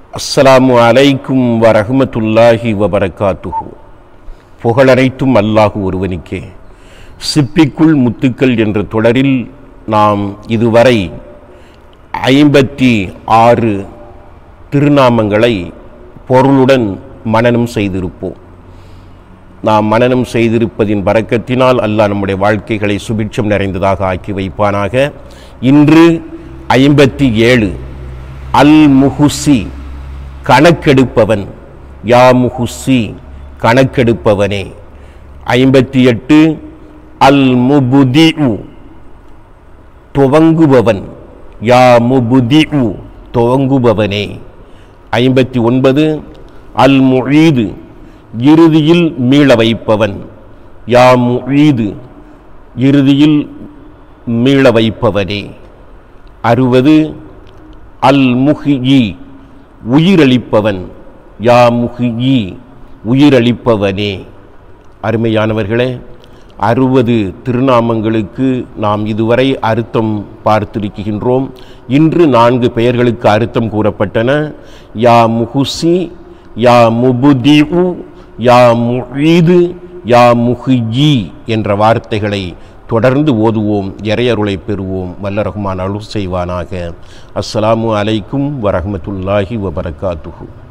அஸ்ஸலாமு அலைக்கும் வரஹ்மத்துல்லாஹி வபரகாத்துஹு புகழனைத்தும் அல்லாஹு ஒருவனுக்கே சிப்பிக்குள் முத்துக்கள் என்ற தொடரில் நாம் இதுவரை ஐம்பத்தி ஆறு திருநாமங்களை பொருளுடன் மனனம் செய்திருப்போம் நாம் மனனம் செய்திருப்பதின் பறக்கத்தினால் அல்லாஹ் நம்முடைய வாழ்க்கைகளை சுபிட்சம் நிறைந்ததாக ஆக்கி வைப்பானாக இன்று ஐம்பத்தி ஏழு அல் முஹுசி கணக்கெடுப்பவன் யா முஹுசி கணக்கெடுப்பவனே ஐம்பத்தி எட்டு அல் முபுதிஉ துவங்குபவன் யா முபுதிஉ துவங்குபவனே ஐம்பத்தி ஒன்பது அல் முஈது இறுதியில் மீள வைப்பவன் யா முஈது இறுதியில் மீள வைப்பவனே அறுபது அல் முஹியி உயிரளிப்பவன் யா முஹியி உயிரளிப்பவனே அருமையானவர்களே அறுபது திருநாமங்களுக்கு நாம் இதுவரை அர்த்தம் பார்த்திருக்கின்றோம் இன்று நான்கு பெயர்களுக்கு அர்த்தம் கூறப்பட்டன யா முஹுசி யா முபுதிஉ யா முஈது யா முஹியி என்ற வார்த்தைகளை தொடர்ந்து ஓதுவோம் இறையருளை பெறுவோம் வல்ல ரஹ்மான் அருள் செய்வானாக அஸ்ஸலாமு அலைக்கும் வரஹ்மத்துல்லாஹி வபரகாத்துஹு